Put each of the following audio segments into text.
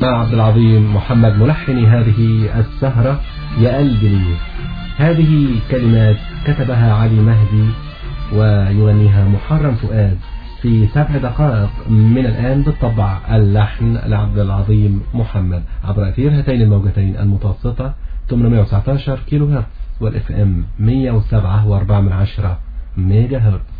مع عبد العظيم محمد ملحن هذه السهرة يا قلبي ليه هذه كلمات كتبها علي مهدي ويغنيها محرم فؤاد في سبع دقائق من الآن بالطبع اللحن لعبد العظيم محمد عبر أثير هاتين الموجتين المتوسطة 819 كيلو هرتز والاف ام 107 و4 من عشرة ميجا هرتز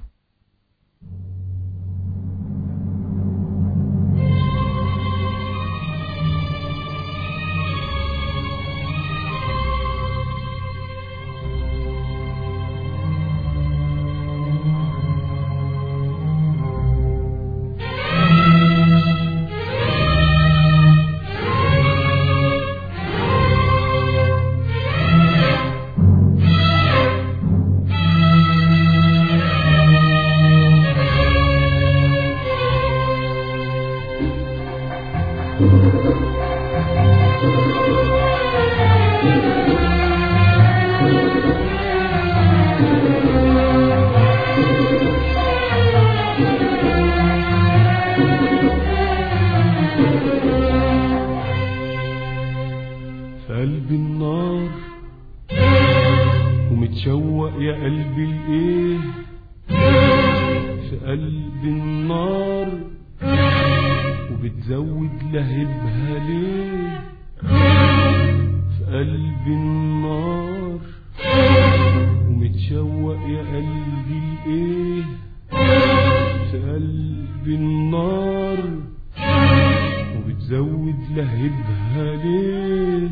في قلب النار ومتشوق يا قلبي الايه في قلب النار وبتزود لهبها ليه في قلب النار ومتشوق يا قلبي الايه في قلب النار وبتزود لهبها ليه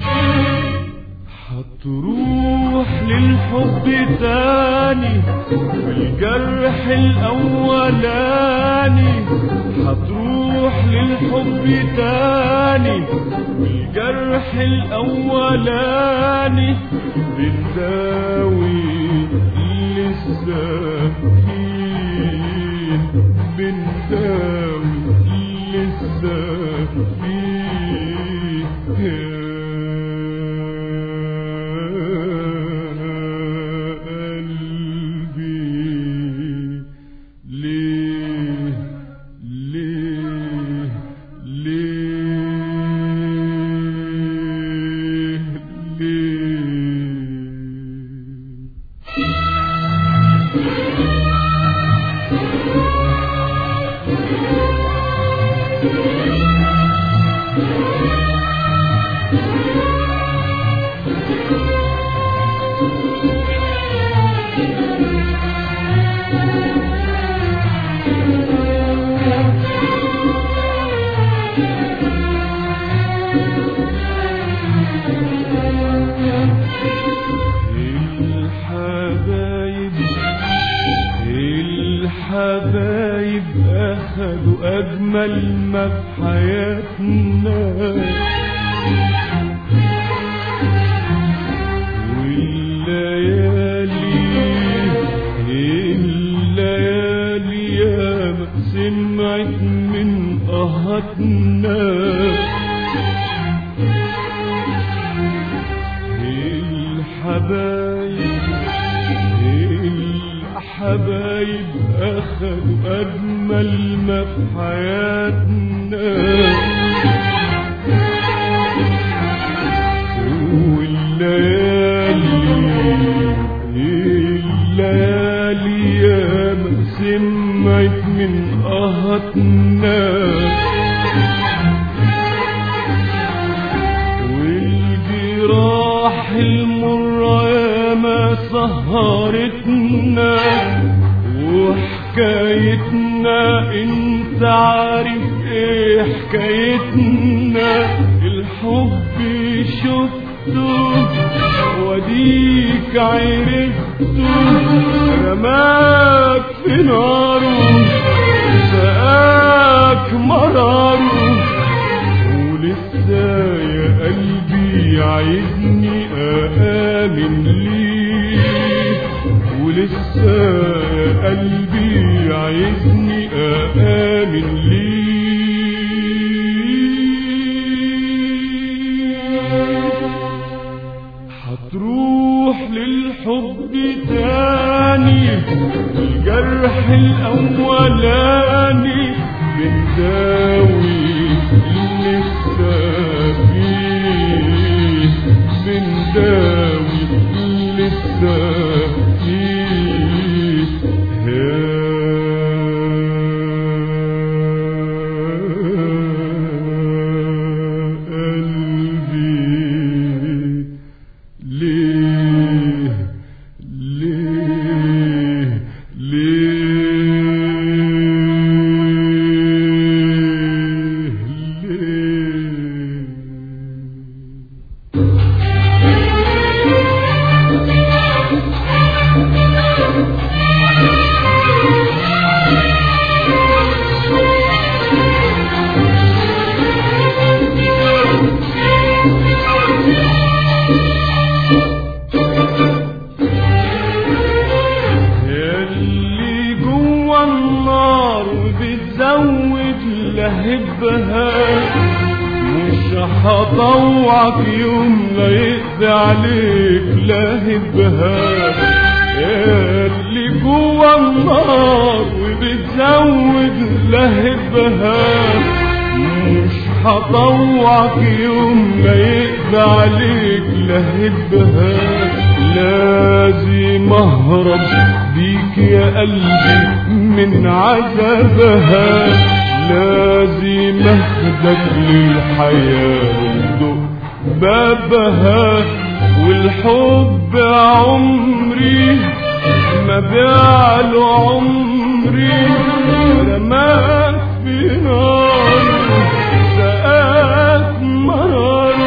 هتروح للحب تاني والجرح الاولاني هتروح للحب تاني والجرح الاولاني بنداوي لسه فيه بنداوي لسه فيه قلبي ليه ليه ليه ليه الحبايب الحبايب أخدوا أجمل ما في حياتنا والليالي الليالي يا ما سمعت من قهتنا الحبايب الحبايب أخدوا أجمل ما في حياتنا والليالي الليالي يا ما سمعت من قهتنا والجراح المرة يا ما سهرتنا وحكايتنا انت عارف ايه حكايتنا الحب شفته وديك عرفته رماك في ناره سقاك مراره ولسه يا قلبي عايزني آمن ليك ولسه يا قلبي عايزني آمن ليك هتروح للحب تاني الجرح الأولاني بنداوي هطوعك يوم لا يقضي عليك لاهبها يا اللي جوا النار وبتزود لهبها مش هطوعك يوم ما يقضي عليك لهبها لازم اهرب بيك يا قلبي من عذابها لازم اهدك للحياة وادق بابها والحب عمري ما بعله عمري رماك في نار سقاك مرار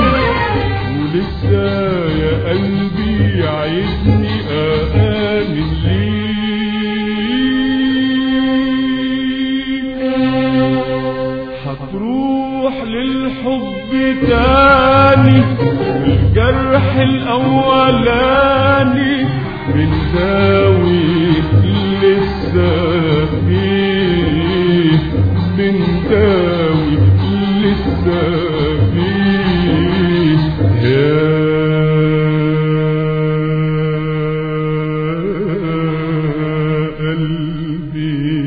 ولسه يا قلبي عايزني آمن ليك هتروح للحب تاني والجرح الأولاني بنداوي لسه فيه بنداوي لسه فيه يا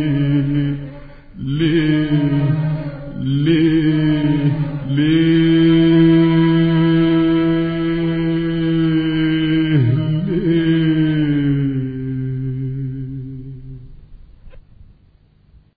قلبي ليه ليه ليه